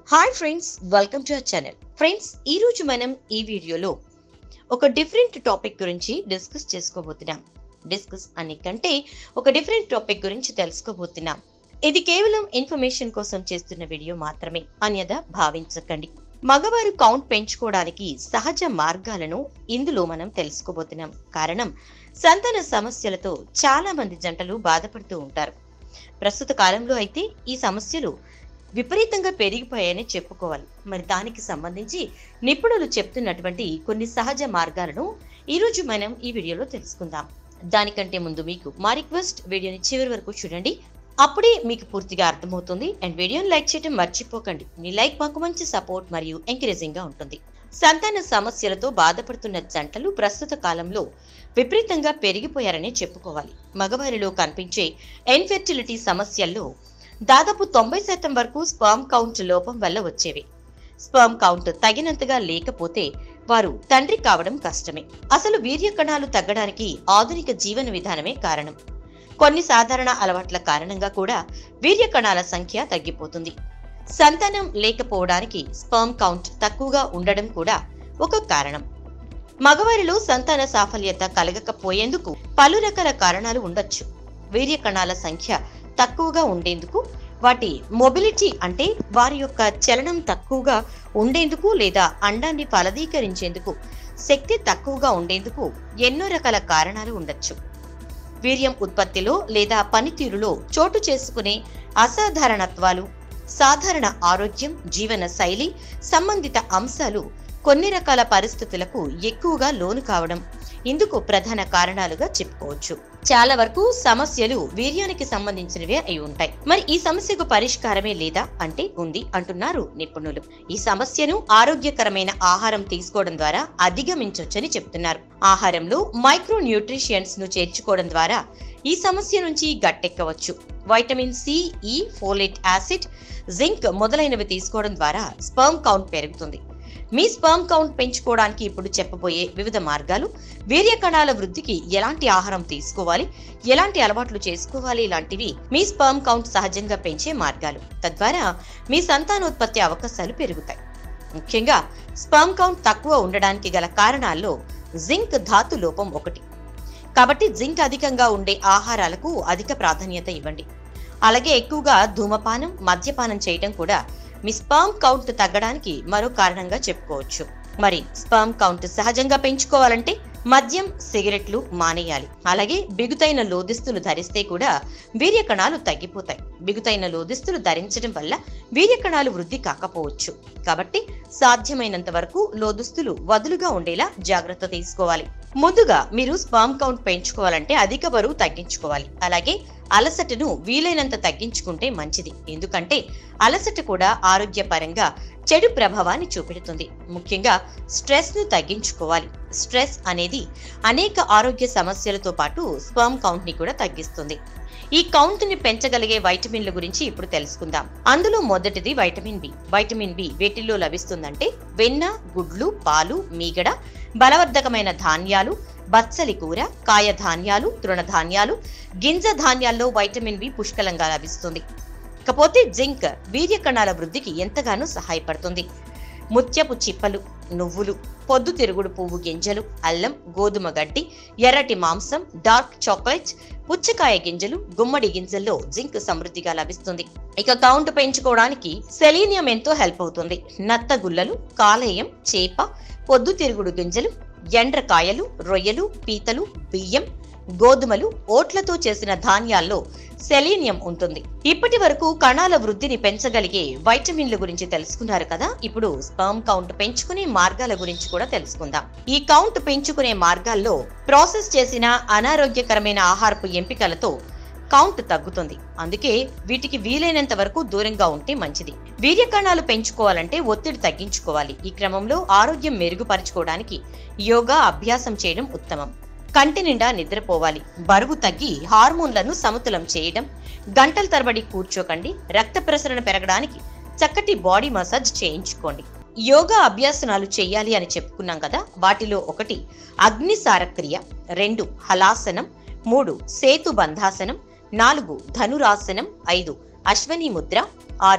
hi friends welcome to our channel friends ఈ రోజు మనం ఈ వీడియోలో ఒక డిఫరెంట్ టాపిక్ గురించి డిస్కస్ చేసుకోబోతున్నాం డిస్కస్ అనే కంటే ఒక డిఫరెంట్ టాపిక్ గురించి తెలుసుకోబోతున్నాం ఇది కేవలం ఇన్ఫర్మేషన్ కోసం చేస్తున్న వీడియో మాత్రమే అన్యదా భావించకండి మగవారు కౌంట్ పెంచుకోవడానికి సహజ మార్గాలను ఇందులో మనం తెలుసుకోబోతున్నాం కారణం సంతాన సమస్యలతో చాలా మంది జంటలు బాధపడుతూ ఉంటారు ప్రస్తుత కాలంలో అయితే ఈ సమస్యలు విపరీతంగా పెరిగిపోయాయని చెప్పుకోవాలి మరి దానికి సంబంధించి నిపుణులు చెప్తున్నటువంటి కొన్ని సహజ మార్గాలను ఈరోజు మనం ఈ వీడియోలో తెలుసుకుందాం దానికంటే ముందు మీకు మా రిక్వెస్ట్ వీడియోని చివరి వరకు చూడండి అప్పుడే మీకు పూర్తిగా అర్థమవుతుంది అండ్ వీడియోని లైక్ చేయడం మర్చిపోకండి మీ లైక్ మాకు మంచి సపోర్ట్ మరియు ఎంకరేజింగ్ గా ఉంటుంది సంతాన సమస్యలతో బాధపడుతున్న జంటలు ప్రస్తుత కాలంలో విపరీతంగా పెరిగిపోయారనే చెప్పుకోవాలి మగవారిలో కనిపించే ఇన్ఫెర్టిలిటీ సమస్యల్లో దాదాపు తొంభై శాతం వరకు స్పర్మ్ కౌంట్ లోపం వల్ల వచ్చేవి స్పర్మ్ కౌంట్ తగినంతగా లేకపోతే వారు తండ్రి కావడం కష్టమే అసలు వీర్య కణాలు తగ్గడానికి ఆధునిక జీవన విధానమే కారణం కొన్ని సాధారణ అలవాట్ల కారణంగా కూడా వీర్య కణాల సంఖ్య తగ్గిపోతుంది సంతానం లేకపోవడానికి స్పర్మ్ కౌంట్ తక్కువగా ఉండడం కూడా ఒక కారణం మగవారిలో సంతాన సాఫల్యత కలగకపోయేందుకు పలు రకాల కారణాలు ఉండొచ్చు వీర్య కణాల సంఖ్య తక్కువగా ఉండేందుకు వాటి మొబిలిటీ అంటే వారి యొక్క చలనం తక్కువగా ఉండేందుకు లేదా అండాన్ని ఫలదీకరించేందుకు శక్తి తక్కువగా ఉండేందుకు ఎన్నో రకాల కారణాలు ఉండొచ్చు వీర్యం ఉత్పత్తిలో లేదా పనితీరులో చోటు చేసుకునే అసాధారణత్వాలు సాధారణ ఆరోగ్యం జీవన శైలి సంబంధిత అంశాలు కొన్ని రకాల పరిస్థితులకు ఎక్కువగా లోను కావడం ఇందుకు ప్రధాన కారణాలుగా చెప్పుకోవచ్చు చాలా వరకు సమస్యలు వీర్యానికి సంబంధించినవే అయి ఉంటాయి మరి ఈ సమస్యకు పరిష్కారమే లేదా అంటే ఉంది అంటున్నారు నిపుణులు ఈ సమస్యను ఆరోగ్యకరమైన ఆహారం తీసుకోవడం ద్వారా అధిగమించవచ్చని చెప్తున్నారు ఆహారంలో మైక్రో న్యూట్రిషియన్స్ ను చేర్చుకోవడం ద్వారా ఈ సమస్య నుంచి గట్టెక్కవచ్చు వైటమిన్ సి ఈ ఫోలేట్ యాసిడ్ జింక్ మొదలైనవి తీసుకోవడం ద్వారా స్పర్మ్ కౌంట్ పెరుగుతుంది మీ స్పర్మ్ కౌంట్ పెంచుకోవడానికి ఇప్పుడు చెప్పబోయే వివిధ మార్గాలు వీర్య కణాల వృద్ధికి ఎలాంటి ఆహారం తీసుకోవాలి ఎలాంటి అలవాట్లు చేసుకోవాలి ఇలాంటివి మీ స్పర్మ్ కౌంట్ సహజంగా పెంచే మార్గాలు తద్వారా మీ సంతానోత్పత్తి అవకాశాలు పెరుగుతాయి ముఖ్యంగా స్పర్మ్ కౌంట్ తక్కువ ఉండడానికి గల కారణాల్లో జింక్ ధాతు లోపం ఒకటి కాబట్టి జింక్ అధికంగా ఉండే ఆహారాలకు అధిక ప్రాధాన్యత ఇవ్వండి అలాగే ఎక్కువగా ధూమపానం మద్యపానం చేయటం కూడా మీ స్పర్మ్ కౌంట్ తగ్గడానికి మరో కారణంగా చెప్పుకోవచ్చు మరి స్పర్మ్ కౌంట్ సహజంగా పెంచుకోవాలంటే మద్యం సిగరెట్లు మానేయాలి అలాగే బిగుతైన లోదిస్తులు ధరిస్తే కూడా వీర్య కణాలు తగ్గిపోతాయి బిగుతైన లోదిస్తులు ధరించడం వల్ల వీర్య కణాలు వృద్ధి కాకపోవచ్చు కాబట్టి సాధ్యమైనంత వరకు లోదుస్తులు వదులుగా ఉండేలా జాగ్రత్త తీసుకోవాలి ముందుగా మీరు స్పర్మ్ కౌంట్ పెంచుకోవాలంటే అధిక బరువు తగ్గించుకోవాలి అలాగే అలసటను వీలైనంత తగ్గించుకుంటే మంచిది ఎందుకంటే అలసట కూడా ఆరోగ్యపరంగా చెడు ప్రభావాన్ని చూపెడుతుంది ముఖ్యంగా స్ట్రెస్ ను తగ్గించుకోవాలి స్ట్రెస్ అనేది అనేక ఆరోగ్య సమస్యలతో పాటు స్పర్మ్ కౌంట్ ని కూడా తగ్గిస్తుంది ఈ కౌంట్ ని పెంచగలిగే వైటమిన్ల గురించి ఇప్పుడు తెలుసుకుందాం అందులో మొదటిది వైటమిన్ బి వైటమిన్ బి వేటిల్లో లభిస్తుందంటే వెన్న గుడ్లు పాలు మీగడ బలవర్ధకమైన ధాన్యాలు బచ్చలి కూర కాయ ధాన్యాలు తృణధాన్యాలు గింజ ధాన్యాల్లో వైటమిన్ బి పుష్కలంగా లభిస్తుంది ఇకపోతే జింక్ వీర్య కణాల వృద్ధికి ఎంతగానో సహాయపడుతుంది ముత్యపు చిప్పలు నువ్వులు పొద్దుతిరుగుడు పువ్వు గింజలు అల్లం గోధుమ గడ్డి ఎర్రటి మాంసం డార్క్ చాక్లెట్ పుచ్చకాయ గింజలు గుమ్మడి గింజల్లో జింక్ సమృద్ధిగా లభిస్తుంది ఇక కౌంట్ పెంచుకోవడానికి సెలీనియం ఎంతో హెల్ప్ అవుతుంది నత్త గుల్లలు కాలేయం చేప పొద్దుతిరుగుడు గింజలు ఎండ్రకాయలు రొయ్యలు పీతలు బియ్యం గోధుమలు ఓట్లతో చేసిన ధాన్యాల్లో సెలీనియం ఉంటుంది ఇప్పటి వరకు కణాల వృద్ధిని పెంచగలిగే వైటమిన్ల గురించి తెలుసుకున్నారు కదా ఇప్పుడు స్పర్మ్ కౌంట్ పెంచుకునే మార్గాల గురించి కూడా తెలుసుకుందాం ఈ కౌంట్ పెంచుకునే మార్గాల్లో ప్రాసెస్ చేసిన అనారోగ్యకరమైన ఆహారపు ఎంపికలతో కౌంట్ తగ్గుతుంది అందుకే వీటికి వీలైనంత వరకు దూరంగా ఉంటే మంచిది వీర్య కణాలు పెంచుకోవాలంటే ఒత్తిడి తగ్గించుకోవాలి ఈ క్రమంలో ఆరోగ్యం మెరుగుపరచుకోవడానికి యోగా అభ్యాసం చేయడం ఉత్తమం కంటి నిండా నిద్రపోవాలి బరువు తగ్గి హార్మోన్లను సమతులం చేయడం గంటల తరబడి కూర్చోకండి రక్త ప్రసరణ పెరగడానికి చక్కటి బాడీ మసాజ్ చేయించుకోండి యోగా అభ్యాసనాలు చేయాలి అని చెప్పుకున్నాం కదా వాటిలో ఒకటి అగ్నిసారక్రియ రెండు హలాసనం మూడు సేతు బంధాసనం నాలుగు ధనురాసనం ఐదు అశ్వని ముద్ర ఆరు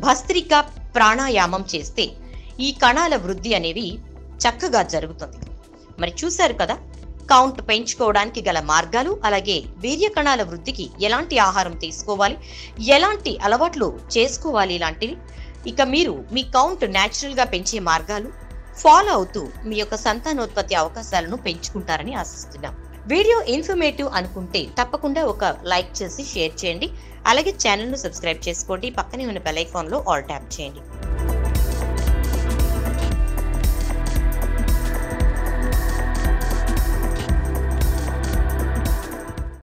భస్త్రిక ప్రాణాయామం చేస్తే ఈ కణాల వృద్ధి అనేవి చక్కగా జరుగుతుంది మరి చూశారు కదా కౌంట్ పెంచుకోవడానికి గల మార్గాలు అలాగే వీర్య కణాల వృద్ధికి ఎలాంటి ఆహారం తీసుకోవాలి ఎలాంటి అలవాట్లు చేసుకోవాలి ఇలాంటివి ఇక మీరు మీ కౌంట్ న్యాచురల్ గా పెంచే మార్గాలు ఫాలో అవుతూ మీ యొక్క సంతానోత్పత్తి అవకాశాలను పెంచుకుంటారని ఆశిస్తున్నాం వీడియో ఇన్ఫర్మేటివ్ అనుకుంటే తప్పకుండా ఒక లైక్ చేసి షేర్ చేయండి అలాగే ఛానల్ను సబ్స్క్రైబ్ చేసుకోండి పక్కనే ఉన్న బెల్ ఐకాన్లో ఆల్ ట్యాప్ చేయండి